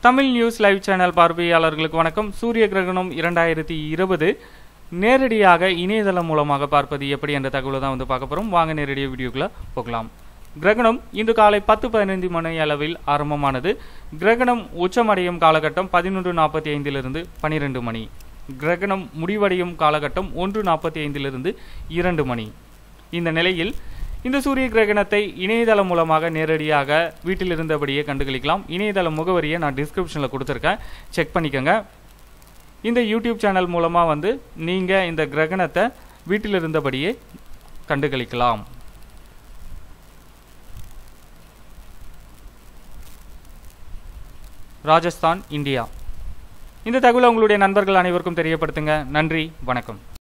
Tamil news live channel பார்வையாளர்களுக்கு வணக்கம் சூரிய கிரகணம் இரண்டாயிரத்தி இருபது நேரடியாக இணையதளம் மூலமாக பார்ப்பது எப்படி என்ற தகவலை தான் வந்து பார்க்க போகிறோம் வாங்க நேரடியாக வீடியோக்குள்ள போகலாம் கிரகணம் இன்று காலை பத்து பதினைந்து மணி அளவில் ஆரம்பமானது கிரகணம் உச்சமடையும் காலகட்டம் பதினொன்று நாற்பத்தி ஐந்திலிருந்து பனிரெண்டு மணி கிரகணம் முடிவடையும் காலகட்டம் ஒன்று நாற்பத்தி ஐந்திலிருந்து இரண்டு மணி இந்த நிலையில் இந்த சூரிய கிரகணத்தை இணையதளம் மூலமாக நேரடியாக வீட்டில் இருந்தபடியே கண்டுகளிக்கலாம் இணையதள முகவரியை நான் டிஸ்கிரிப்ஷனில் கொடுத்துருக்கேன் செக் பண்ணிக்கோங்க இந்த யூடியூப் சேனல் மூலமாக வந்து நீங்கள் இந்த கிரகணத்தை வீட்டில் இருந்தபடியே கண்டுகளிக்கலாம் ராஜஸ்தான் இந்தியா இந்த தகவலை உங்களுடைய நண்பர்கள் அனைவருக்கும் தெரியப்படுத்துங்க நன்றி வணக்கம்